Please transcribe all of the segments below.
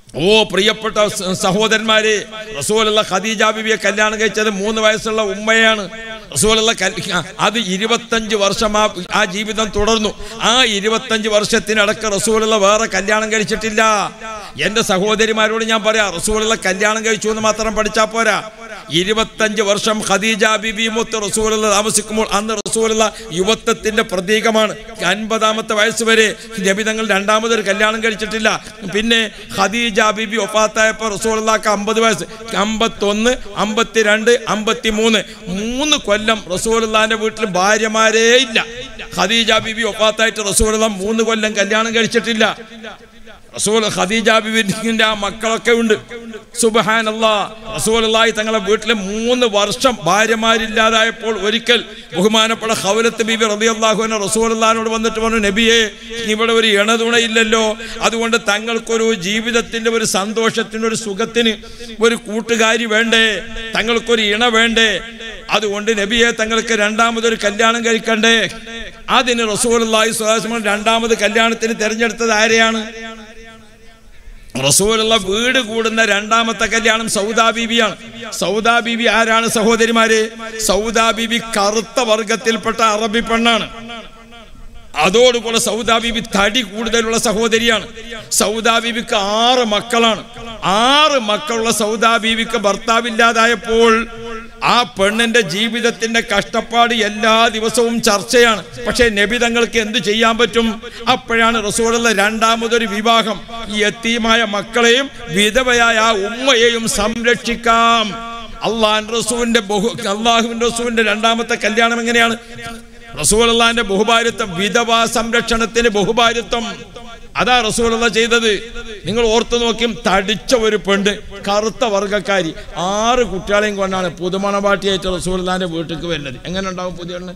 ഓ പ്രിയപ്പെട്ട സ- സഹോദരന്മാരെ റസൂലുള്ള ഖദീജ ബിബിയെ കല്യാണം കഴിച്ചത് മൂന്ന് വയസ്സുള്ള ഉമ്മയാണ് റസൂലുള്ള കൽ- അത് ഇരുപത്തഞ്ച് വർഷം ആ ആ ജീവിതം തുടർന്നു ആ ഇരുപത്തഞ്ച് വർഷത്തിനടക്ക് റസൂലുള്ള വേറെ കല്യാണം കഴിച്ചിട്ടില്ല എന്റെ സഹോദരിമാരോട് ഞാൻ പറയാം റസൂലുള്ള കല്യാണം കഴിച്ചു എന്ന് മാത്രം പഠിച്ചാ പോരാ ഇരുപത്തഞ്ച് വർഷം ഖദീജ ബിബി മുത്ത് റസൂലുള്ള താമസിക്കുമ്പോൾ അന്ന് റസൂലുള്ള യുവത്വത്തിന്റെ പ്രതീകമാണ് അൻപതാമത്തെ വയസ്സ് വരെ നബി തങ്ങൾ രണ്ടാമതൊരു കല്യാണം കഴിച്ചിട്ടില്ല പിന്നെ ഖദീജ ബിബി ഒഫാത്തായപ്പോൾ റസൂലുള്ളാക്ക് അമ്പത് വയസ്സ് അമ്പത്തൊന്ന് അമ്പത്തിരണ്ട് അമ്പത്തി മൂന്ന് മൂന്ന് കൊല്ലം റസൂലുള്ളാന്റെ വീട്ടിൽ ഭാര്യമാരേ ഇല്ല ഖദീജ ബിബി ഒഫാത്തായിട്ട് റസൂലുള്ള മൂന്ന് കൊല്ലം കല്യാണം കഴിച്ചിട്ടില്ല റസൂൽ ഖദീജ ബിബിന്റെ ആ മക്കളൊക്കെ ഉണ്ട് സുബഹാനല്ലാ റസൂലുള്ളാഹി തങ്ങളെ വീട്ടിൽ മൂന്ന് വർഷം ഭാര്യമാരില്ലാതായപ്പോൾ ഒരിക്കൽ ബഹുമാനപ്പെട്ട ഖൗലത്ത് ബിബി റളിയല്ലാഹു അൻഹ റസൂലുള്ളാഹിനോട് വന്നിട്ട് പറഞ്ഞു നബിയെ ഇവിടെ ഒരു ഇണതുണയില്ലല്ലോ അതുകൊണ്ട് തങ്ങൾക്കൊരു ജീവിതത്തിന്റെ ഒരു സന്തോഷത്തിന് ഒരു സുഖത്തിന് ഒരു കൂട്ടുകാരി വേണ്ടേ തങ്ങൾക്കൊരു ഇണ വേണ്ടേ അതുകൊണ്ട് നബിയെ തങ്ങൾക്ക് രണ്ടാമതൊരു കല്യാണം കഴിക്കണ്ടേ അതിന് റസൂലുള്ളാഹി സ്വല്ലല്ലാഹു അലൈഹി വസല്ലം രണ്ടാമത് കല്യാണത്തിന് തിരഞ്ഞെടുത്തത് ആരെയാണ് റസൂലുള്ള വീട് കൂടുന്ന രണ്ടാമത്തെ കല്യാണം സൗദാ ബീബിയാണ് സൗദാ ബീബി ആരാണ് സഹോദരിമാരെ സൗദാ ബീബി കറുത്ത വർഗത്തിൽപ്പെട്ട അറബി പെണ്ണാണ് അതോടുകൂടെ സൗദാ ബീബി തടി കൂടുതലുള്ള സഹോദരിയാണ് സൗദാ ബീബിക്ക് ആറ് മക്കളാണ് ആറ് മക്കളുള്ള സൗദാ ബീബിക്ക് ഭർത്താവില്ലാതായപ്പോൾ ആ പെണ്ണിന്റെ ജീവിതത്തിന്റെ കഷ്ടപ്പാട് എല്ലാ ദിവസവും ചർച്ചയാണ് പക്ഷേ നബി തങ്ങൾക്ക് എന്ത് ചെയ്യാൻ പറ്റും അപ്പോഴാണ് റസൂലുള്ള രണ്ടാമതൊരു വിവാഹം ഈ എത്തീമായ മക്കളെയും വിധവയായ ആ ഉമ്മയെയും സംരക്ഷിക്കാം അള്ളാൻ റസൂവിന്റെ ബഹു അള്ളാഹുവിന്റെ റസൂവിന്റെ രണ്ടാമത്തെ കല്യാണം എങ്ങനെയാണ് റസൂലുള്ളാന്റെ ബഹുഭാര്യത്വം വിധവാ സംരക്ഷണത്തിന് ബഹുഭാര്യത്വം അതാ റസൂലുള്ള ചെയ്തത് നിങ്ങൾ ഓർത്തു നോക്കിയും തടിച്ച ഒരു പെണ്ണ് കറുത്ത വർഗക്കാരി ആറ് കുട്ടികളെയും കൊണ്ടാണ് പുതുമണവാട്ടിയായിട്ട് റസൂലുള്ളാന്റെ വീട്ടിലേക്ക് വരുന്നത് എങ്ങനെ ഉണ്ടാവും പുതിയ പെണ്ണ്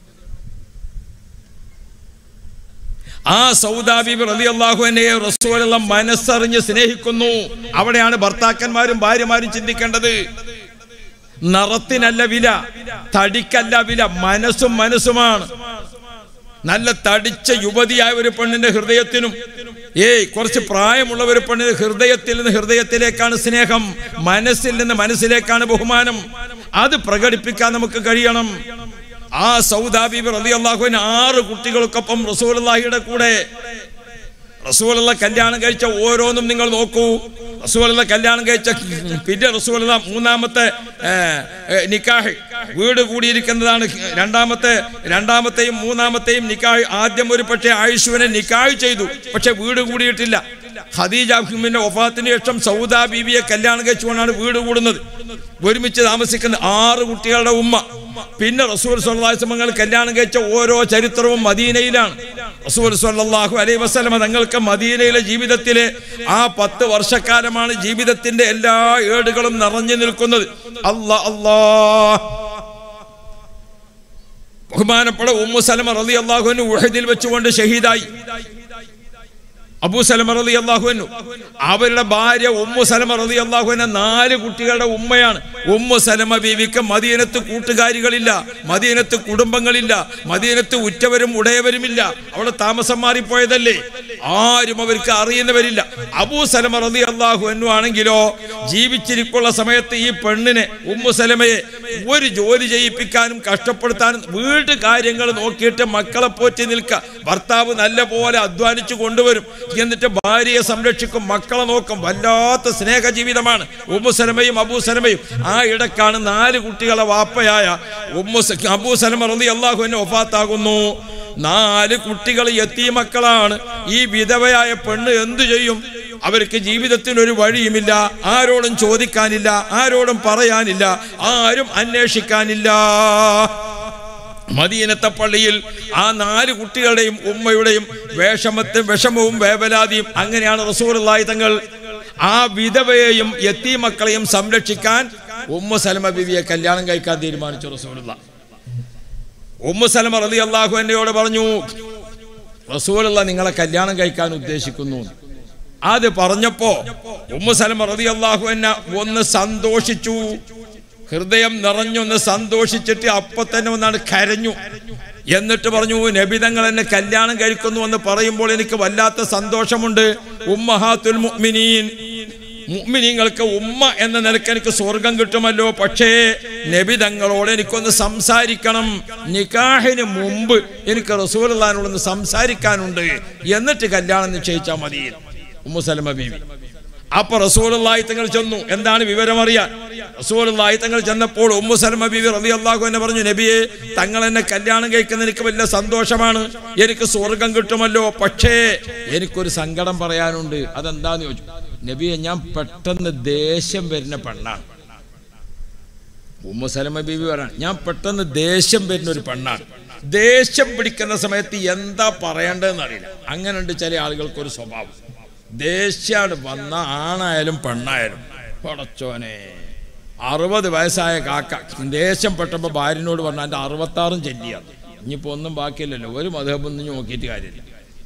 ആ സൗദാബിബ് റലി അള്ളാഹുവിനെ റസൂലുള്ള മനസ്സറിഞ്ഞ് സ്നേഹിക്കുന്നു അവിടെയാണ് ഭർത്താക്കന്മാരും ഭാര്യമാരും ചിന്തിക്കേണ്ടത് നിറത്തിനല്ല വില തടിക്കല്ല വില മനസ്സും മനസ്സുമാണ് നല്ല തടിച്ച യുവതിയായ ഒരു പെണ്ണിന്റെ ഹൃദയത്തിനും ഏയ് കുറച്ച് പ്രായമുള്ള ഒരു പെണ്ണിന്റെ ഹൃദയത്തിൽ നിന്ന് ഹൃദയത്തിലേക്കാണ് സ്നേഹം മനസ്സിൽ നിന്ന് മനസ്സിലേക്കാണ് ബഹുമാനം അത് പ്രകടിപ്പിക്കാൻ നമുക്ക് കഴിയണം ആ സൗദാബിബ് റലി അള്ളാഹുവിന് ആറ് കുട്ടികൾക്കൊപ്പം റസൂലുള്ളാഹിയുടെ കൂടെ റസൂലുള്ള കല്യാണം കഴിച്ച ഓരോന്നും നിങ്ങൾ നോക്കൂ റസൂലുള്ള കല്യാണം കഴിച്ച പിന്നെ റസൂലുള്ള മൂന്നാമത്തെ ഏ, ഏ, നിക്കാഹ് വീട് കൂടിയിരിക്കുന്നതാണ് രണ്ടാമത്തെ രണ്ടാമത്തെയും മൂന്നാമത്തെയും നിക്കാഹ് ആദ്യം ഒരു പക്ഷേ ആയുഷുവിനെ നിക്കാഹ് ചെയ്തു പക്ഷെ വീട് കൂടിയിട്ടില്ല ഖദീജ ഹുമിന്റെ ഒഫാത്തിന് ശേഷം സൗദാ ബീവിയെ കല്യാണം കഴിച്ചുകൊണ്ടാണ് വീട് കൂടുന്നത് ഒരുമിച്ച് താമസിക്കുന്ന ആറ് കുട്ടികളുടെ ഉമ്മ പിന്നെ റസൂൽ സ്വല്ലാസ്മങ്ങൾ കല്യാണം കഴിച്ച ഓരോ ചരിത്രവും മദീനയിലാണ് റസൂൽ സ്വല്ലല്ലാഹു അലൈഹി വസല്ലമ തങ്ങൾക്ക് മദീനയിലെ ജീവിതത്തിലെ ആ പത്ത് വർഷക്കാലമാണ് ജീവിതത്തിന്റെ എല്ലാ ഏടുകളും നിറഞ്ഞു നിൽക്കുന്നത് അല്ലാ അല്ലാ ബഹുമാനപ്പെട്ട ഉമ്മു സലമ റളി അള്ളാഹുവിന് ഉഹദിൽ വെച്ചുകൊണ്ട് ഷഹീദായി അബൂ സലമ റളി അള്ളാഹുവിനു അവരുടെ ഭാര്യ ഉമ്മു സലമ റളി അള്ളാഹുവിന് നാല് കുട്ടികളുടെ ഉമ്മയാണ് ഉമ്മു സലമ ബീവിക്ക് മദീനത്ത് കൂട്ടുകാരികളില്ല മദീനത്ത് കുടുംബങ്ങളില്ല മദീനത്ത് ഉറ്റവരും ഉടയവരുമില്ല അവിടെ താമസം മാറിപ്പോയതല്ലേ ആരും അവർക്ക് അറിയുന്നവരില്ല അബൂ സലമ റളി അള്ളാഹു എന്നു ആണെങ്കിലോ ജീവിച്ചിരിക്കുള്ള സമയത്ത് ഈ പെണ്ണിനെ ഉമ്മു സലമയെ ഒരു ജോലി ചെയ്യിപ്പിക്കാനും കഷ്ടപ്പെടുത്താനും വീട്ടു കാര്യങ്ങൾ നോക്കിയിട്ട് മക്കളെ പോറ്റി നിൽക്കുക ഭർത്താവ് നല്ല പോലെ അധ്വാനിച്ചു കൊണ്ടുവരും എന്നിട്ട് ഭാര്യയെ സംരക്ഷിക്കും മക്കളെ നോക്കും വല്ലാത്ത സ്നേഹ ജീവിതമാണ് ഉമ്മു സലമയും അബൂ സലമയും ആ ഇടക്കാണ് നാല് കുട്ടികളെ വാപ്പയായ ഉമ്മു സ- അബൂ സലമ റളി അള്ളാഹുവിനെ ഒഫാത്താകുന്നു നാല് കുട്ടികൾ എത്തിയ മക്കളാണ് ഈ വിധവയായ പെണ്ണ് എന്തു ചെയ്യും അവർക്ക് ജീവിതത്തിന് ഒരു വഴിയുമില്ല ആരോടും ചോദിക്കാനില്ല ആരോടും പറയാനില്ല ആരും അന്വേഷിക്കാനില്ല മദീനത്തെ പള്ളിയിൽ ആ നാല് കുട്ടികളുടെയും ഉമ്മയുടെയും വേഷമത്തെ വിഷമവും വേവലാതിയും അങ്ങനെയാണ് റസൂറുള്ളായി തങ്ങൾ ആ വിധവയെയും എത്തി മക്കളെയും സംരക്ഷിക്കാൻ ഉമ്മ സലമ ബിവിയെ കല്യാണം കഴിക്കാൻ തീരുമാനിച്ചു റസൂലുള്ള ഉമ്മ സലമ റതി അള്ളാഹു എന്നയോട് പറഞ്ഞു റസൂലുള്ള നിങ്ങളെ കല്യാണം കഴിക്കാൻ ഉദ്ദേശിക്കുന്നു അത് പറഞ്ഞപ്പോ ഉമ്മ സലമ റതി അള്ളാഹു എന്ന ഒന്ന് സന്തോഷിച്ചു ഹൃദയം നിറഞ്ഞൊന്ന് സന്തോഷിച്ചിട്ട് അപ്പൊ തന്നെ ഒന്നാണ് കരഞ്ഞു എന്നിട്ട് പറഞ്ഞു നബിതങ്ങൾ എന്നെ കല്യാണം കഴിക്കുന്നു എന്ന് പറയുമ്പോൾ എനിക്ക് വല്ലാത്ത സന്തോഷമുണ്ട് ഉമ്മഹാത്തുൽ മുഅ്മിനീൻ മുഅ്മിനീങ്ങൾക്ക് ഉമ്മ എന്ന നിലക്ക് എനിക്ക് സ്വർഗം കിട്ടുമല്ലോ പക്ഷേ നബി തങ്ങളോട് എനിക്കൊന്ന് സംസാരിക്കണം നിക്കാഹിന് മുമ്പ് എനിക്ക് റസൂലുള്ളാഹിനോടൊന്ന് സംസാരിക്കാനുണ്ട് എന്നിട്ട് കല്യാണം നിശ്ചയിച്ചാൽ മതി ഉമ്മു സലമ ബീവി അപ്പൊ റസൂലുള്ളാഹി തങ്ങൾ ചെന്നു എന്താണ് വിവരം അറിയാൻ റസൂലുള്ളാഹി തങ്ങൾ ചെന്നപ്പോൾ ഉമ്മു സലമ ബീവി റളിയല്ലാഹു എന്നെ പറഞ്ഞു നബിയെ തങ്ങൾ എന്നെ കല്യാണം കഴിക്കുന്ന എനിക്ക് വലിയ സന്തോഷമാണ് എനിക്ക് സ്വർഗം കിട്ടുമല്ലോ പക്ഷേ എനിക്കൊരു സങ്കടം പറയാനുണ്ട് അതെന്താന്ന് ചോദിച്ചു നബിയെ ഞാൻ പെട്ടെന്ന് ദേഷ്യം വരുന്ന പെണ്ണാണ് ഉമ്മു സലമ ബീവി പറയാണ് ഞാൻ പെട്ടെന്ന് ദേഷ്യം വരുന്ന ഒരു പെണ്ണാണ് ദേഷ്യം പിടിക്കുന്ന സമയത്ത് എന്താ പറയേണ്ടതെന്ന് അറിയില്ല അങ്ങനെയുണ്ട് ചില ആളുകൾക്ക് ഒരു സ്വഭാവം ദേഷ്യാണ് വന്ന ആണായാലും പെണ്ണായാലും പടച്ചോനെ അറുപത് വയസ്സായ കാക്ക ദേഷ്യം പെട്ടപ്പോൾ ഭാര്യനോട് പറഞ്ഞ എൻ്റെ അറുപത്താറും ചെല്ലിയാണ് ഇനിയിപ്പോൾ ഒന്നും ബാക്കിയില്ലല്ലോ ഒരു മധുബൊന്നും നോക്കിയിട്ട് കാര്യമില്ല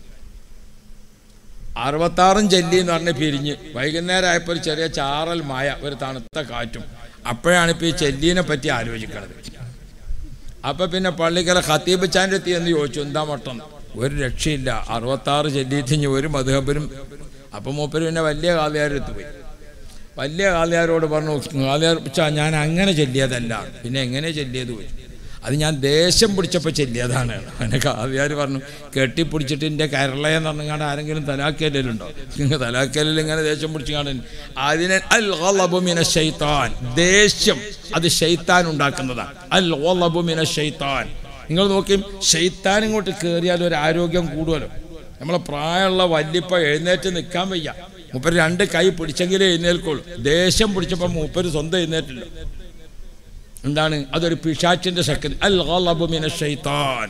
അറുപത്താറും ചെല്ലി എന്ന് പറഞ്ഞ് പിരിഞ്ഞ് വൈകുന്നേരം ആയപ്പോൾ ഒരു ചെറിയ ചാറൽ മായ ഒരു തണുത്ത കാറ്റും അപ്പോഴാണ് ഇപ്പോൾ ഈ ചെല്ലീനെ പറ്റി ആലോചിക്കുന്നത് അപ്പൊ പിന്നെ പള്ളിക്കല ഖത്തീബ് ചാൻ്റെ എത്തി എന്ന് ചോദിച്ചു എന്താ മട്ടം ഒരു രക്ഷയില്ല അറുപത്താറ് ചെല്ലിത്തിഞ്ഞ് ഒരു മധുഹബനും അപ്പൊ മൂപ്പര് പിന്നെ വലിയ കാളിയാരെടുത്ത് പോയി വലിയ കാളിയാരോട് പറഞ്ഞു കാളിയാർ ചാ ഞാൻ അങ്ങനെ ചെല്ലിയതല്ല പിന്നെ എങ്ങനെ ചെല്ലിയത് പോയി അത് ഞാൻ ദേഷ്യം പിടിച്ചപ്പോൾ ചെല്ലിയതാണ് അങ്ങനെ കാവ്യാർ പറഞ്ഞു കെട്ടിപ്പിടിച്ചിട്ട് എൻ്റെ കരളയെന്ന് പറഞ്ഞാണ്ട് ആരെങ്കിലും തലാക്കലുണ്ടോ തലാക്കലിൽ ഇങ്ങനെ ദേഷ്യം പിടിച്ച് കാണാൻ അതിനെ അൽ ഗളബുമിന ഷൈത്താൻ ദേഷ്യം അത് ഷൈത്താൻ ഉണ്ടാക്കുന്നതാണ് അൽ ഗളബുമിന ഷൈത്താൻ നിങ്ങൾ നോക്കി ഷെയ്ത്താൻ ഇങ്ങോട്ട് കയറിയാൽ ഒരു ആരോഗ്യം കൂടുമല്ലോ നമ്മളെ പ്രായമുള്ള വല്യപ്പ എഴുന്നേറ്റ് നിൽക്കാൻ വയ്യ മൂപ്പര് രണ്ട് കൈ പിടിച്ചെങ്കിലേ എഴുന്നേൽക്കുള്ളൂ ദേഷ്യം പിടിച്ചപ്പോൾ മൂപ്പര് സ്വന്തം എഴുന്നേറ്റില്ല എന്താണ് അതൊരു പിശാച്ചിന്റെ ശക്തി അൽ ഗളബു മിന ഷൈത്താൻ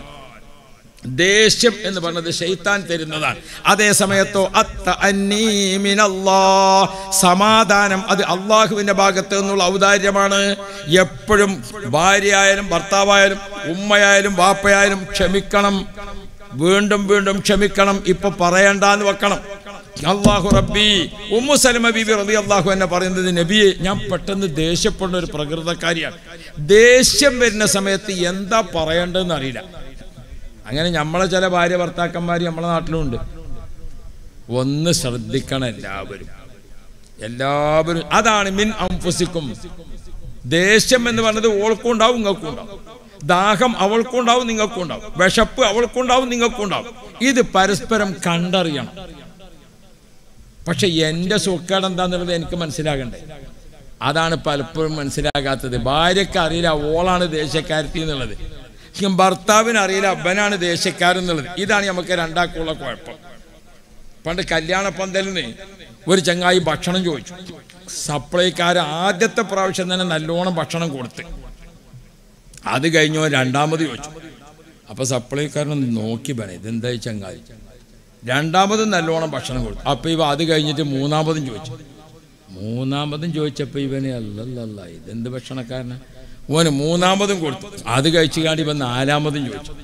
ദേഷ്യം എന്ന് പറഞ്ഞത് ഷെയ്ത്താൻ തരുന്നതാണ് അതേ സമയത്തോ അത്ത അന്നീ മിനല്ലാ സമാധാനം അത് അള്ളാഹുവിന്റെ ഭാഗത്ത് നിന്നുള്ള ഔദാര്യമാണ് എപ്പോഴും ഭാര്യയായാലും ഭർത്താവായാലും ഉമ്മയായാലും വാപ്പയായാലും ക്ഷമിക്കണം വീണ്ടും വീണ്ടും ക്ഷമിക്കണം ഇപ്പൊ പറയണ്ടെന്ന് വെക്കണം അള്ളാഹു റബ്ബി ഉമ്മു സലമ ബീബി റബി അള്ളാഹു എന്നെ പറയുന്നത് നബിയെ ഞാൻ പെട്ടെന്ന് ദേഷ്യപ്പെടുന്ന ഒരു പ്രകൃതക്കാരിയാണ് ദേഷ്യം വരുന്ന സമയത്ത് എന്താ പറയേണ്ടതെന്ന് അറിയില്ല അങ്ങനെ നമ്മളെ ചില ഭാര്യ ഭർത്താക്കന്മാർ നമ്മളെ നാട്ടിലുണ്ട് ഒന്ന് ശ്രദ്ധിക്കണം എല്ലാവരും എല്ലാവരും അതാണ് മിൻ അംഫുസിക്കും ദേഷ്യം എന്ന് പറഞ്ഞത് ഓൾക്കും ഉണ്ടാവും നിങ്ങൾക്കും ഉണ്ടാവും ദാഹം അവൾക്കും ഉണ്ടാവും നിങ്ങൾക്കും ഉണ്ടാവും വിശപ്പ് അവൾക്കും ഉണ്ടാവും നിങ്ങൾക്കും ഉണ്ടാവും ഇത് പരസ്പരം കണ്ടറിയണം പക്ഷെ എൻ്റെ സുഖേട് എന്താന്നുള്ളത് എനിക്ക് മനസ്സിലാകണ്ടേ അതാണ് പലപ്പോഴും മനസ്സിലാകാത്തത് ഭാര്യയ്ക്ക് അറിയില്ല ഓളാണ് ദേശക്കാരത്തി എന്നുള്ളത് ഭർത്താവിന് അറിയില്ല അബ്ബനാണ് ദേശക്കാരൻ എന്നുള്ളത് ഇതാണ് നമുക്ക് രണ്ടാക്കുള്ള കുഴപ്പം പണ്ട് കല്യാണ പന്തലിൽ നിന്ന് ഒരു ചങ്ങായി ഭക്ഷണം ചോദിച്ചു സപ്ലൈക്കാർ ആദ്യത്തെ പ്രാവശ്യം തന്നെ നല്ലോണം ഭക്ഷണം കൊടുത്ത് അത് കഴിഞ്ഞോ രണ്ടാമത് ചോദിച്ചു അപ്പൊ സപ്ലൈക്കാരൻ നോക്കി പറയും ഇതെന്താ ഈ ചങ്ങായി രണ്ടാമതും നല്ലോണം ഭക്ഷണം കൊടുത്തു അപ്പൊ ഇവ അത് കഴിഞ്ഞിട്ട് മൂന്നാമതും ചോദിച്ചു മൂന്നാമതും ചോദിച്ചപ്പോ ഇവന് അല്ലല്ല ഇതെന്ത് ഭക്ഷണക്കാരനാ ഓന് മൂന്നാമതും കൊടുത്തു അത് കഴിച്ചു കാണ്ടി ഇവൻ നാലാമതും ചോദിച്ചു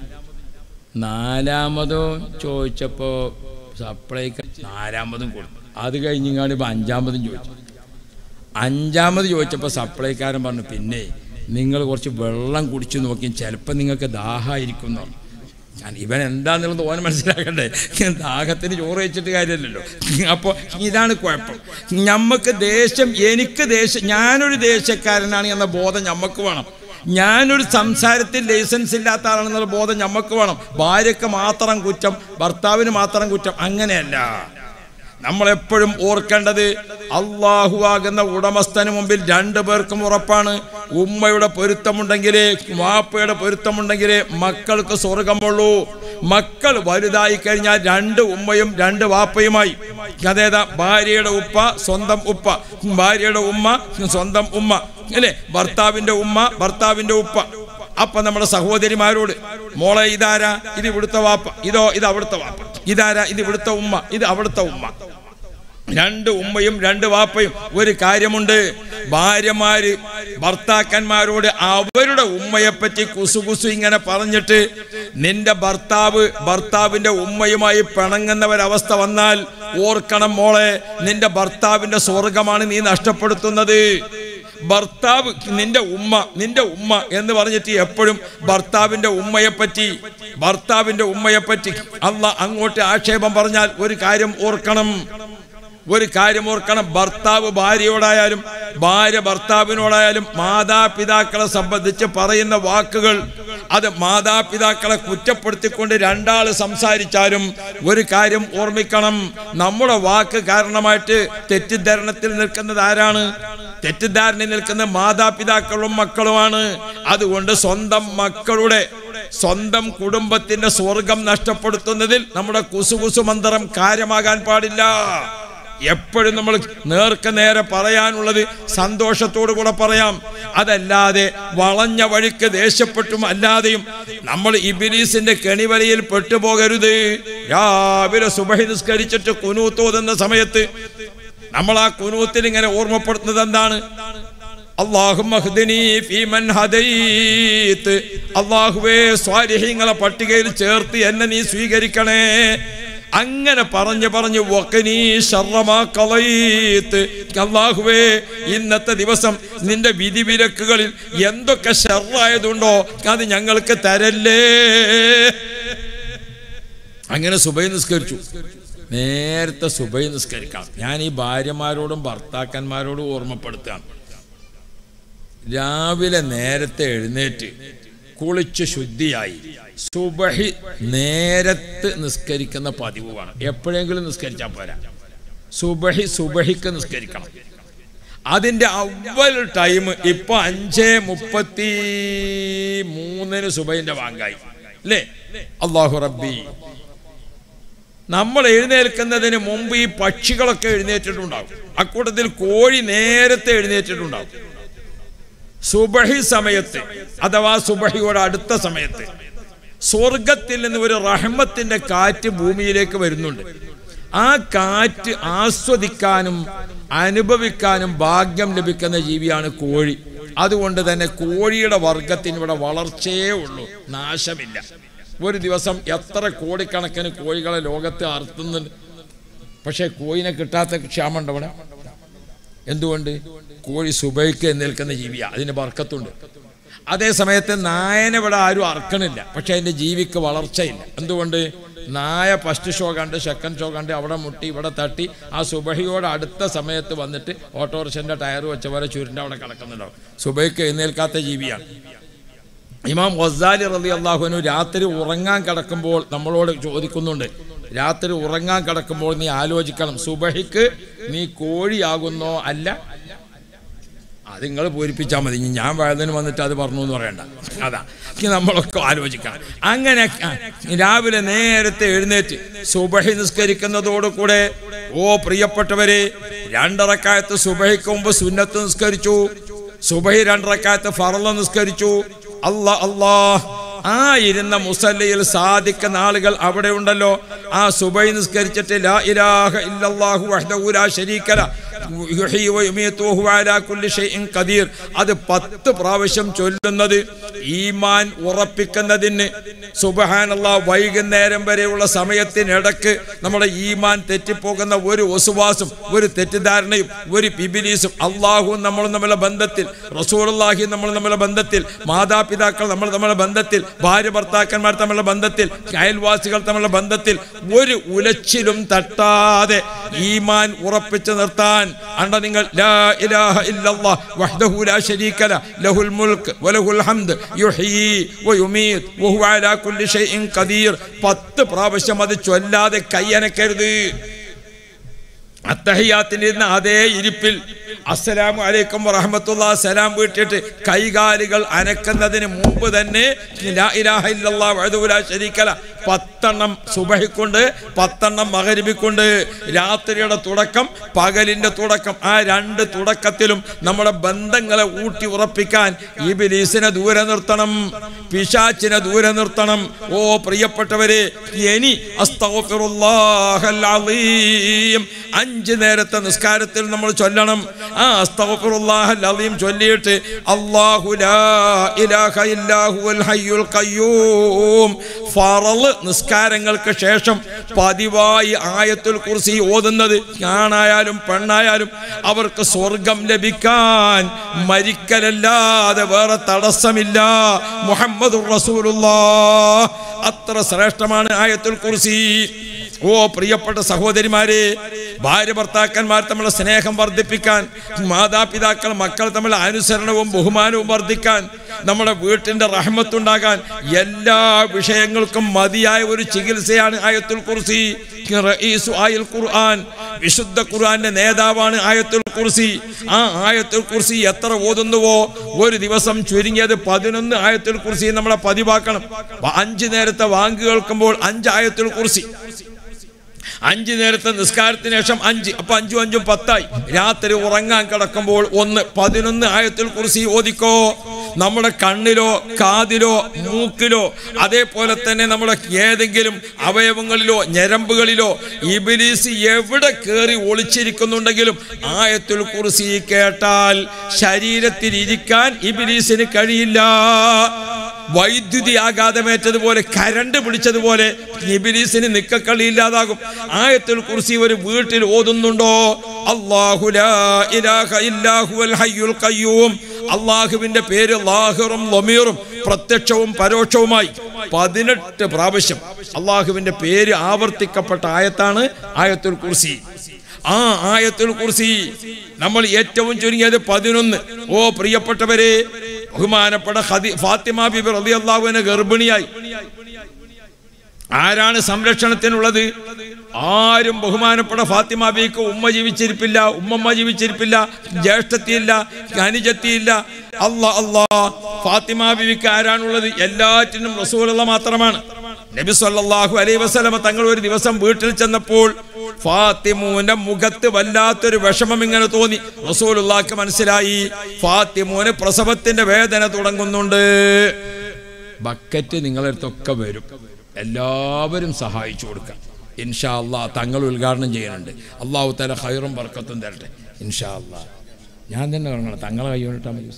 നാലാമതും ചോദിച്ചപ്പോ സപ്ലൈക്ക് നാലാമതും കൊടുത്തു അത് കഴിഞ്ഞിങ്ങാണ്ട് ഇപ്പൊ അഞ്ചാമതും ചോദിച്ചു അഞ്ചാമത് ചോദിച്ചപ്പോൾ സപ്ലൈക്കാരൻ പറഞ്ഞു പിന്നെ നിങ്ങൾ കുറച്ച് വെള്ളം കുടിച്ചു നോക്കി ചിലപ്പോൾ നിങ്ങൾക്ക് ദാഹമായിരിക്കും എന്ന് പറഞ്ഞു ഞാൻ ഇവൻ എന്താന്നുള്ളത് ഓൻ മനസ്സിലാക്കണ്ടേ ദാഹത്തിന് ചോറ് വെച്ചിട്ട് കാര്യമില്ലല്ലോ അപ്പോൾ ഇതാണ് കുഴപ്പം ഞമ്മക്ക് ദേഷ്യം എനിക്ക് ദേഷ്യം ഞാനൊരു ദേശക്കാരനാണ് എന്ന ബോധം ഞമ്മക്ക് വേണം ഞാനൊരു സംസാരത്തിൽ ലൈസൻസ് ഇല്ലാത്ത ആളാണെന്നുള്ള ബോധം ഞമ്മക്ക് വേണം ഭാര്യയ്ക്ക് മാത്രം കുറ്റം ഭർത്താവിന് മാത്രം കുറ്റം അങ്ങനെയല്ല നമ്മളെപ്പോഴും ഓർക്കേണ്ടത് അള്ളാഹുവാകുന്ന ഉടമസ്ഥന് മുമ്പിൽ രണ്ടു പേർക്കും ഉറപ്പാണ് ഉമ്മയുടെ പൊരുത്തമുണ്ടെങ്കിലേ വാപ്പയുടെ പൊരുത്തമുണ്ടെങ്കിലേ മക്കൾക്ക് സ്വർഗമുള്ളൂ മക്കൾ വലുതായി കഴിഞ്ഞാൽ രണ്ട് ഉമ്മയും രണ്ട് വാപ്പയുമായി അതേതാ ഭാര്യയുടെ ഉപ്പ സ്വന്തം ഉപ്പ ഭാര്യയുടെ ഉമ്മ സ്വന്തം ഉമ്മ അല്ലേ ഭർത്താവിന്റെ ഉമ്മ ഭർത്താവിന്റെ ഉപ്പ അപ്പൊ നമ്മുടെ സഹോദരിമാരോട് മോളെ ഇതാരാ ഇത് ഇവിടുത്തെ വാപ്പ ഇതോ ഇത് അവിടുത്തെ വാപ്പ ഇതാരാ ഇത് ഇവിടുത്തെ ഉമ്മ ഇത് അവിടുത്തെ ഉമ്മ രണ്ട് ഉമ്മയും രണ്ട് വാപ്പയും ഒരു കാര്യമുണ്ട് ഭാര്യമാര് ഭർത്താക്കന്മാരോട് അവരുടെ ഉമ്മയെപ്പറ്റി കുസുകുസു ഇങ്ങനെ പറഞ്ഞിട്ട് നിന്റെ ഭർത്താവ് ഭർത്താവിന്റെ ഉമ്മയുമായി പിണങ്ങുന്ന ഒരവസ്ഥ വന്നാൽ ഓർക്കണം മോളെ നിന്റെ ഭർത്താവിന്റെ സ്വർഗമാണ് നീ നഷ്ടപ്പെടുത്തുന്നത് ഭർത്താവ് നിന്റെ ഉമ്മ നിന്റെ ഉമ്മ എന്ന് പറഞ്ഞിട്ട് എപ്പോഴും ഭർത്താവിന്റെ ഉമ്മയെപ്പറ്റി ഭർത്താവിന്റെ ഉമ്മയെപ്പറ്റി അല്ല അങ്ങോട്ട് ആക്ഷേപം പറഞ്ഞാൽ ഒരു കാര്യം ഓർക്കണം ഒരു കാര്യം ഓർക്കണം ഭർത്താവ് ഭാര്യയോടായാലും ഭാര്യ ഭർത്താവിനോടായാലും മാതാപിതാക്കളെ സംബന്ധിച്ച് പറയുന്ന വാക്കുകൾ അത് മാതാപിതാക്കളെ കുറ്റപ്പെടുത്തിക്കൊണ്ട് രണ്ടാൾ സംസാരിച്ചാലും ഒരു കാര്യം ഓർമ്മിക്കണം നമ്മുടെ വാക്ക് കാരണമായിട്ട് തെറ്റിദ്ധാരണത്തിൽ നിൽക്കുന്നത് ആരാണ് തെറ്റിദ്ധാരണയിൽ നിൽക്കുന്ന മാതാപിതാക്കളും മക്കളുമാണ് അതുകൊണ്ട് സ്വന്തം മക്കളുടെ സ്വന്തം കുടുംബത്തിന്റെ സ്വർഗം നഷ്ടപ്പെടുത്തുന്നതിൽ നമ്മുടെ കുസുകുസു മന്ത്രം കാര്യമാകാൻ പാടില്ല എപ്പോഴും നമ്മൾ നേർക്ക് നേരെ പറയാനുള്ളത് സന്തോഷത്തോടു കൂടെ പറയാം അതല്ലാതെ വളഞ്ഞ വഴിക്ക് ദേഷ്യപ്പെട്ടും അല്ലാതെയും നമ്മൾ ഇബിലീസിന്റെ കെണിവലയിൽ പെട്ടുപോകരുത് രാവിലെ സുബഹി നിസ്കരിച്ചിട്ട് കുനൂത്തോതുന്ന സമയത്ത് നമ്മൾ ആ കുനൂത്തിൽ ഇങ്ങനെ ഓർമ്മപ്പെടുത്തുന്നത് എന്താണ് അള്ളാഹുവേ സ്വാരിഹ്യങ്ങളെ പട്ടികയിൽ ചേർത്ത് എന്നെ നീ സ്വീകരിക്കണേ അങ്ങനെ പറഞ്ഞു പറഞ്ഞു വക്കനീ ഷർറമാക്കളയത്ത് അള്ളാഹുവേ ഇന്നത്തെ ദിവസം നിന്റെ വിധിവിലക്കുകളിൽ എന്തൊക്കെ ഷർറായതുണ്ടോ അത് ഞങ്ങൾക്ക് തരല്ലേ അങ്ങനെ സുബൈ നിസ്കരിച്ചു നേരത്തെ സുബൈ നിസ്കരിക്കാം ഞാൻ ഈ ഭാര്യമാരോടും ഭർത്താക്കന്മാരോടും ഓർമ്മപ്പെടുത്തുകയാണ് രാവിലെ നേരത്തെ എഴുന്നേറ്റ് കുളിച്ച് ശുദ്ധിയായി സുബഹി നേരത്ത് നിസ്കരിക്കുന്ന പതിവ് വേണം എപ്പോഴെങ്കിലും നിസ്കരിച്ചാൽ പോരാ സുബഹി സുബഹിക്ക് നിസ്കരിക്കണം അതിന്റെ അവൽ ടൈം ഇപ്പൊ അഞ്ചേ മുപ്പത്തി മൂന്നിന് സുബൈന്റെ വാങ്കായി അല്ലേ അള്ളാഹു റബ്ബി നമ്മൾ എഴുന്നേൽക്കുന്നതിന് മുമ്പ് ഈ പക്ഷികളൊക്കെ എഴുന്നേറ്റിട്ടുണ്ടാവും അക്കൂട്ടത്തിൽ കോഴി നേരത്തെ എഴുന്നേറ്റിട്ടുണ്ടാവും സുബഹി സമയത്ത് അഥവാ സുബഹിയോട് അടുത്ത സമയത്ത് സ്വർഗത്തിൽ നിന്ന് ഒരു റഹ്മത്തിന്റെ കാറ്റ് ഭൂമിയിലേക്ക് വരുന്നുണ്ട് ആ കാറ്റ് ആസ്വദിക്കാനും അനുഭവിക്കാനും ഭാഗ്യം ലഭിക്കുന്ന ജീവിയാണ് കോഴി അതുകൊണ്ട് തന്നെ കോഴിയുടെ വർഗത്തിന് ഇവിടെ വളർച്ചയേ ഉള്ളൂ നാശമില്ല ഒരു ദിവസം എത്ര കോടിക്കണക്കിന് കോഴികളെ ലോകത്ത് അറുത്തുന്നുണ്ട് പക്ഷേ കോഴിനെ കിട്ടാത്ത ക്ഷാമുണ്ട് ഇവിടെ എന്തുകൊണ്ട് കോഴി സുബൈക്ക് നിൽക്കുന്ന ജീവിയാ അതിന് ബർക്കത്തുണ്ട് അതേ സമയത്ത് നായനെ ഇവിടെ ആരും അറക്കണില്ല പക്ഷെ അതിന്റെ ജീവിക്ക് വളർച്ചയില്ല എന്തുകൊണ്ട് നായ ഫസ്റ്റ് ഷോ കണ്ട് സെക്കൻഡ് ഷോ കണ്ട് അവിടെ മുട്ടി ഇവിടെ തട്ടി ആ സുബഹിയോട് അടുത്ത സമയത്ത് വന്നിട്ട് ഓട്ടോറിക്ഷന്റെ ടയർ വെച്ച പോലെ ചുരുണ്ട അവിടെ കിടക്കുന്നുണ്ടാവും സുബൈക്ക് എഴുന്നേൽക്കാത്ത ജീവിയാണ് ഇമാം വസാലി റലി അള്ളാഹുനു രാത്രി ഉറങ്ങാൻ കിടക്കുമ്പോൾ നമ്മളോട് ചോദിക്കുന്നുണ്ട് രാത്രി ഉറങ്ങാൻ കിടക്കുമ്പോൾ നീ ആലോചിക്കണം സുബഹിക്ക് നീ കോഴിയാകുന്നോ അല്ല അത് നിങ്ങൾ പൂരിപ്പിച്ചാൽ മതി ഇനി ഞാൻ വഴുതിന് വന്നിട്ട് അത് പറഞ്ഞു എന്ന് പറയണ്ട അതാ ഇനി നമ്മളൊക്കെ ആലോചിക്കണം അങ്ങനെ ആ, രാവിലെ നേരത്തെ എഴുന്നേറ്റ് സുബഹി നിസ്കരിക്കുന്നതോടുകൂടെ ഓ പ്രിയപ്പെട്ടവരെ രണ്ടറക്കായത്ത് സുബഹിക്ക് മുമ്പ് സുന്നത്ത് നിസ്കരിച്ചു സുബഹി രണ്ടറക്കായത്ത് ഫറല നിസ്കരിച്ചു അല്ലാ അല്ലാ ആ ഇരുന്ന മുസല്ലയിൽ സാധിക്കുന്ന ആളുകൾ അവിടെ ഉണ്ടല്ലോ ആ സുബൈ നിസ്കരിച്ചിട്ട് ലാ ഇലാഹ ഇല്ലല്ലാഹു വഹ്ദഹു ലാ ശരീക ല യുഹ്യി വയുമീതു വഹുവ അലാ കുല്ലി ഷൈഇൻ ഖദീർ അത് പത്ത് പ്രാവശ്യം ചൊല്ലുന്നത് ഈമാൻ ഉറപ്പിക്കുന്നതിന് സുബ്ഹാനല്ലാഹ് വൈകുന്നേരം വരെയുള്ള സമയത്തിനിടക്ക് നമ്മുടെ ഈമാൻ തെറ്റിപ്പോകുന്ന ഒരു ഒസുവാസും ഒരു തെറ്റിദ്ധാരണയും ഒരു പിബിലീസും അള്ളാഹുവും നമ്മളും തമ്മിലുള്ള ബന്ധത്തിൽ റസൂലുള്ളാഹി നമ്മൾ തമ്മിലുള്ള ബന്ധത്തിൽ മാതാപിതാക്കൾ നമ്മൾ തമ്മിലുള്ള ബന്ധത്തിൽ ഭാര്യ ഭർത്താക്കന്മാർ തമ്മിലുള്ള ബന്ധത്തിൽ അയൽവാസികൾ തമ്മിലുള്ള ബന്ധത്തിൽ ഒരു ഉലച്ചിലും തട്ടാതെ ഈമാൻ ഉറപ്പിച്ചു നിർത്താൻ അണ്ട നിങ്ങൾ ലാ ഇലാഹ ഇല്ലല്ലാഹ് വഹ്ദഹു ലാ ശരീക ല ലഹുൽ മുൽക്ക് വലഹുൽ ഹംദ് യുഹ്യി വയുമീത് വഹുവ അലാ കുല്ലി ഷൈഇൻ ഖദീർ പത്ത് പ്രാവശ്യം അത് ചൊല്ലാതെ കൈയനക്കരുത് അത്തഹിയാത്തിനിരുന്ന അതേ ഇരിപ്പിൽ അസ്സലാമു അലൈക്കും വറഹമത്തുള്ള സലാം വീട്ടിട്ട് കൈകാലുകൾ അനക്കുന്നതിന് മുമ്പ് തന്നെ ലാ ഇലാഹ ഇല്ലല്ലാഹ് വഹ്ദഹു ലാ ശരീക ല പത്തെണ്ണം സുബഹിക്കൊണ്ട് പത്തെണ്ണം മകരിബിക്കൊണ്ട് രാത്രിയുടെ തുടക്കം പകലിന്റെ തുടക്കം ആ രണ്ട് തുടക്കത്തിലും നമ്മുടെ ബന്ധങ്ങളെ ഊട്ടി ഉറപ്പിക്കാൻ ഈ ബിലീസിനെ ദൂരെ നിർത്തണം പിശാച്ചിനെ ദൂരെ നിർത്തണം ഓ പ്രിയപ്പെട്ടവരെ ഇനി അസ്തഗ്ഫിറുല്ലാഹൽ അലീം അഞ്ച് നേരത്തെ നിസ്കാരത്തിൽ നമ്മൾ ചൊല്ലണം ആ അസ്തഗ്ഫിറുല്ലാഹൽ അലീം ചൊല്ലിയിട്ട് അല്ലാഹു ലാ ഇലാഹ ഇല്ലാഹുൽ ഹയ്യുൽ ഖയ്യൂം ഫറള് നിസ്കാരങ്ങൾക്ക് ശേഷം പതിവായി ആയത്തുൽ കുർസി ഓതുന്നത് ആണായാലും പെണ്ണായാലും അവർക്ക് സ്വർഗം ലഭിക്കാൻ മരിക്കലല്ലാതെ വേറെ തടസ്സമില്ല മുഹമ്മദ് അത്ര ശ്രേഷ്ഠമാണ് ആയത്തുൽ കുർസി ഓ പ്രിയപ്പെട്ട സഹോദരിമാരെ ഭാര്യ ഭർത്താക്കന്മാർ തമ്മിലുള്ള സ്നേഹം വർദ്ധിപ്പിക്കാൻ മാതാപിതാക്കൾ മക്കൾ തമ്മിലുള്ള അനുസരണവും ബഹുമാനവും വർദ്ധിക്കാൻ നമ്മുടെ വീട്ടിന്റെ റഹ്മത്തുണ്ടാകാൻ എല്ലാ വിഷയങ്ങൾക്കും മതിയായ ഒരു ചികിത്സയാണ് ആയത്തുൽ കുർസി റഈസു ആയുൽ ഖുർആൻ വിശുദ്ധ ഖുർആന്റെ നേതാവാണ് ആയത്തുൽ കുർസി ആ ആയത്തുൽ കുർസി എത്ര ഓതുന്നുവോ ഒരു ദിവസം ചുരുങ്ങിയത് പതിനൊന്ന് ആയത്തുൽ കുർസി നമ്മളെ പതിവാക്കണം അഞ്ചു നേരത്തെ വാങ്ക് കേൾക്കുമ്പോൾ അഞ്ച് ആയത്തുൽ കുർസി അഞ്ച് നേരത്തെ നിസ്കാരത്തിന് ശേഷം അഞ്ച് അപ്പൊ അഞ്ചും അഞ്ചും പത്തായി രാത്രി ഉറങ്ങാൻ കിടക്കുമ്പോൾ ഒന്ന് പതിനൊന്ന് ആയത്തിൽ കുറിച്ച് ഓദിക്കോ നമ്മുടെ കണ്ണിലോ കാതിലോ മൂക്കിലോ അതേപോലെ തന്നെ നമ്മുടെ ഏതെങ്കിലും അവയവങ്ങളിലോ ഞരമ്പുകളിലോ ഇബിലീസ് എവിടെ കയറി ഒളിച്ചിരിക്കുന്നുണ്ടെങ്കിലും ആയത്തുൽ കുറിസി കേട്ടാൽ ശരീരത്തിൽ ഇരിക്കാൻ ഇബിലീസിന് കഴിയില്ല വൈദ്യുതി ആഘാതമേറ്റതുപോലെ കരണ്ട് പിടിച്ചതുപോലെ ഇബിലീസിന് നിക്കക്കളി ഇല്ലാതാകും ആയത്തുൽ കുർസി ഒരു വീട്ടിൽ ഓതുന്നുണ്ടോ അല്ലാഹു ലാ ഇലാഹ ഇല്ലാഹുവൽ ഹയ്യുൽ ഖയ്യൂം അള്ളാഹുവിന്റെ പേര് ലാഹിറും ലമീറും പ്രത്യക്ഷവും പരോക്ഷവുമായി പതിനെട്ട് പ്രാവശ്യം അള്ളാഹുവിന്റെ പേര് ആവർത്തിക്കപ്പെട്ട ആയത്താണ് ആയത്തുൽ കുർസി ആ ആയത്തുൽ കുർസി നമ്മൾ ഏറ്റവും ചുരുങ്ങിയത് പതിനൊന്ന് ഓ പ്രിയപ്പെട്ടവരെ ബഹുമാനപ്പെട്ട ഖദി ഫാത്തിമ ബിബി റളിയല്ലാഹുവിനെ ഗർഭിണിയായി ആരാണ് സംരക്ഷണത്തിനുള്ളത് ആരും ബഹുമാനപ്പെട്ട ഫാത്തിമ ബീക്ക് ഉമ്മ ജീവിച്ചിരിപ്പില്ല ഉമ്മമ്മ ജീവിച്ചിരിപ്പില്ല ജ്യേഷ്ഠത്തിയില്ല അനുജത്തിയില്ല അല്ല അല്ലാ ഫാത്തിമ ബീവിക്ക് ആരാണുള്ളത് എല്ലാറ്റിനും റസൂലുള്ള മാത്രമാണ് നബി സല്ലല്ലാഹു അലൈഹി വസല്ലമ തങ്ങൾ ഒരു ദിവസം വീട്ടിൽ ചെന്നപ്പോൾ ഫാത്തിമൂന്റെ മുഖത്ത് വല്ലാത്തൊരു വിഷമം ഇങ്ങനെ തോന്നി റസൂലുള്ളാക്ക് മനസ്സിലായി ഫാത്തിമൂന് പ്രസവത്തിന്റെ വേദന തുടങ്ങുന്നുണ്ട് ബക്കറ്റ് നിങ്ങളുടെ അടുത്തൊക്കെ വരും എല്ലാവരും സഹായിച്ചു കൊടുക്കാം ഇൻഷാ അള്ളാ തങ്ങൾ ഉദ്ഘാടനം ചെയ്യുന്നുണ്ട് അള്ളാഹു തല ഹൈറും ബർക്കത്തും തരട്ടെ ഇൻഷാ അള്ളാ ഞാൻ തന്നെ തുടങ്ങണം തങ്ങളെ കൈ കൊണ്ടിട്ടാ മതി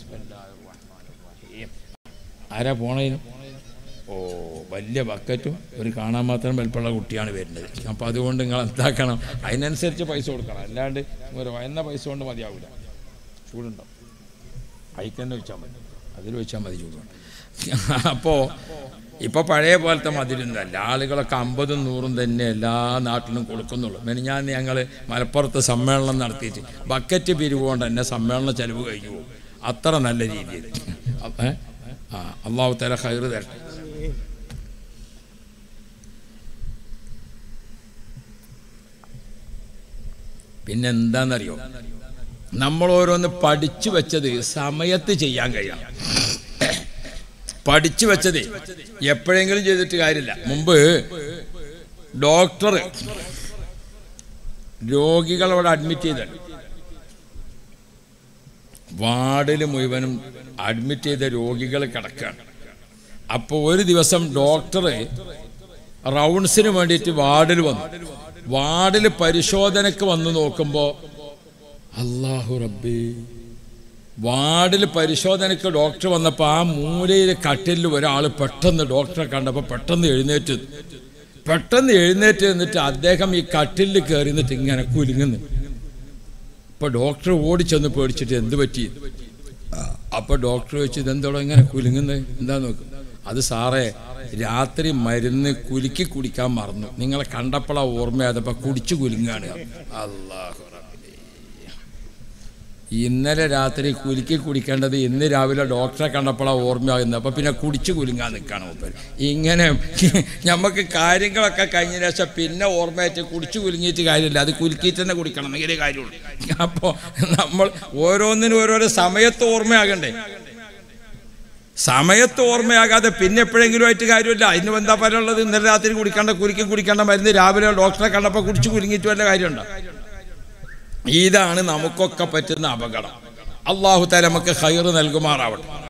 ആരാ പോണതിന് ഓ വലിയ ബക്കറ്റും ഒരു കാണാൻ മാത്രം വലിപ്പമുള്ള കുട്ടിയാണ് വരുന്നത് അപ്പോൾ അതുകൊണ്ട് നിങ്ങൾ എന്താക്കണം അതിനനുസരിച്ച് പൈസ കൊടുക്കണം അല്ലാണ്ട് ഒരു വയന്ന പൈസ കൊണ്ട് മതിയാവില്ല ചൂടുണ്ടോ അയക്ക് തന്നെ വെച്ചാൽ മതി അതിൽ വെച്ചാൽ മതി ചൂടുണ്ട് അപ്പോൾ ഇപ്പോൾ പഴയ പോലത്തെ മതിലൊന്നുമല്ല ആളുകളൊക്കെ അമ്പതും നൂറും തന്നെ എല്ലാ നാട്ടിലും കൊടുക്കുന്നുള്ളൂ പിന്നെ ഞാൻ ഞങ്ങൾ മലപ്പുറത്ത് സമ്മേളനം നടത്തിയിട്ട് ബക്കറ്റ് പിരിവുകൊണ്ട് തന്നെ സമ്മേളന ചെലവ് കഴിഞ്ഞു പോകും അത്ര നല്ല രീതിയിൽ ഏ? ആ അള്ളാഹു തല ഹൈറ് തരട്ടെ പിന്നെ എന്താണെന്നറിയോ നമ്മൾ ഓരോന്ന് പഠിച്ചു വെച്ചത് സമയത്ത് ചെയ്യാൻ കഴിയണം പഠിച്ചു വെച്ചത് എപ്പോഴെങ്കിലും ചെയ്തിട്ട് കാര്യമില്ല മുമ്പ് ഡോക്ടർ രോഗികളോട് അഡ്മിറ്റ് ചെയ്ത വാർഡിൽ മുഴുവനും അഡ്മിറ്റ് ചെയ്ത രോഗികൾ കിടക്കുകയാണ് അപ്പോൾ ഒരു ദിവസം ഡോക്ടർ റൗണ്ട്സിന് വേണ്ടിയിട്ട് വാർഡിൽ വന്നു വാർഡിൽ പരിശോധനയ്ക്ക് വന്ന് നോക്കുമ്പോൾ അള്ളാഹു റബ്ബി വാർഡിൽ പരിശോധനയ്ക്ക് ഡോക്ടർ വന്നപ്പോൾ ആ മൂലയിൽ കട്ടിലിൽ ഒരാൾ പെട്ടെന്ന് ഡോക്ടറെ കണ്ടപ്പോൾ പെട്ടെന്ന് എഴുന്നേറ്റ് നിന്നു. പെട്ടെന്ന് എഴുന്നേറ്റ് നിന്നിട്ട് അദ്ദേഹം ഈ കട്ടിലിൽ കയറി നിന്നിട്ട് ഇങ്ങനെ കുലുങ്ങുന്നു ഇപ്പൊ ഡോക്ടർ ഓടിച്ചെന്ന് പേടിച്ചിട്ട് എന്ത് പറ്റി അപ്പൊ ഡോക്ടർ ചോദിച്ചു ഇതെന്തോടോ ഇങ്ങനെ കുലുങ്ങുന്നത് എന്താ നോക്കും അത് സാറേ രാത്രി മരുന്ന് കുലുക്കി കുടിക്കാൻ മറന്നു നിങ്ങളെ കണ്ടപ്പോഴാ ഓർമ്മയായതപ്പോ കുടിച്ചു കുലുങ്ങാണ് അള്ളാഹു ഇന്നലെ രാത്രി കുലുക്കി കുടിക്കേണ്ടത് ഇന്ന് രാവിലെ ഡോക്ടറെ കണ്ടപ്പോഴാണ് ഓർമ്മയാകുന്നത് അപ്പോൾ പിന്നെ കുടിച്ചു കുലുങ്ങാൻ നിൽക്കുകയാണ് മൂപ്പർ ഇങ്ങനെ നമുക്ക് കാര്യങ്ങളൊക്കെ കഴിഞ്ഞ ശേഷം പിന്നെ ഓർമ്മയായിട്ട് കുടിച്ചു കുലുങ്ങിയിട്ട് കാര്യമില്ല അത് കുലുക്കിയിട്ട് തന്നെ കുടിക്കണം എന്നെങ്കിലേ കാര്യമുള്ളൂ അപ്പോൾ നമ്മൾ ഓരോന്നിനും ഓരോരോ സമയത്ത് ഓർമ്മയാകണ്ടേ സമയത്ത് ഓർമ്മയാകാതെ പിന്നെ എപ്പോഴെങ്കിലും ആയിട്ട് കാര്യമില്ല അതിന് എന്താ പറയാനുള്ളത് ഇന്നലെ രാത്രി കുടിക്കേണ്ട കുലുക്കി കുടിക്കേണ്ട മരുന്ന് രാവിലെ ഡോക്ടറെ കണ്ടപ്പോൾ കുടിച്ചു കുലുങ്ങിയിട്ട് വല്ല കാര്യമുണ്ടോ ഇതാണ് നമുക്കൊക്കെ പറ്റുന്ന അപകടം അള്ളാഹു താല നമുക്ക് ഹൈറ് നൽകുമാറാവട്ടെ